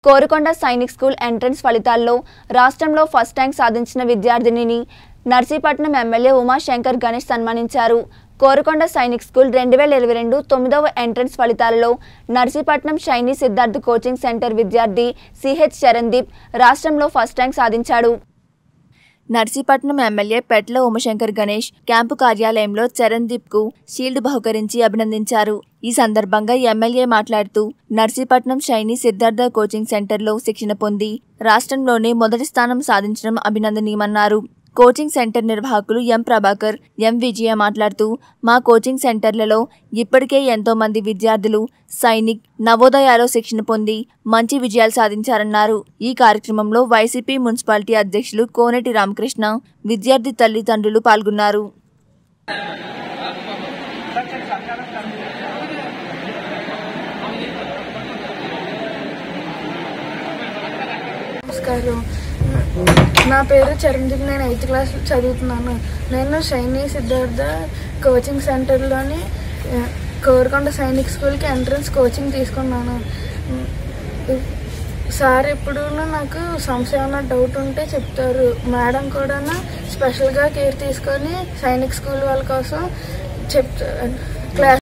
Korukonda Sainik school entrance ఫలితాల్లో రాష్ట్రంలో first rank సాధించిన విద్యార్థినిని నర్సీపట్నం ఎమ్మెల్యే ఉమాశంకర్ గణేష్ సన్మానించారు కోరుకొండ సైనిక్ స్కూల్ రెండు వేల ఇరవై రెండు తొమ్మిదవ ఎంట్రన్స్ ఫలితాలలో Narsipatnam Shiny Siddharth coaching centre విద్యార్థి సిహెచ్ చరణ్దీప్ రాష్ట్రంలో ఫస్ట్ ర్యాంక్ సాధించాడు నర్సీపట్నం ఎమ్మెల్యే పెట్ల ఉమశంకర్ గణేష్ క్యాంపు కార్యాలయంలో చరణ్దీప్ కు షీల్డ్ బహుకరించి అభినందించారు ఈ సందర్భంగా ఎమ్మెల్యే మాట్లాడుతూ నర్సీపట్నం షైనీ సిద్ధార్థ కోచింగ్ సెంటర్లో శిక్షణ పొంది రాష్ట్రంలోనే మొదటి స్థానం సాధించడం అభినందనీయమన్నారు కోచింగ్ సెంటర్ నిర్వాహకులు ఎం ప్రభాకర్ ఎం విజయ మాట్లాడుతూ మా కోచింగ్ సెంటర్లలో ఇప్పటికే ఎంతో మంది విద్యార్థులు సైనిక్ నవోదయాలో శిక్షణ పొంది మంచి విజయాలు సాధించారన్నారు ఈ కార్యక్రమంలో వైసీపీ మున్సిపాలిటీ అధ్యక్షులు కోనేటి రామకృష్ణ విద్యార్థి తల్లిదండ్రులు పాల్గొన్నారు నమస్కారం నా పేరు చరణ్దీప్ నేను ఎయిత్ క్లాస్ చదువుతున్నాను నేను షైనీ సిద్ధార్థ కోచింగ్ సెంటర్లోని ఆ, కోరుకొండ సైనిక్ స్కూల్కి ఎంట్రన్స్ కోచింగ్ తీసుకున్నాను సార్ ఎప్పుడు నాకు సంశయం ఏమైనా డౌట్ ఉంటే చెప్తారు మేడం కూడా స్పెషల్గా కేర్ తీసుకొని సైనిక్ స్కూల్ వాళ్ళ కోసం చెప్తారు క్లాస్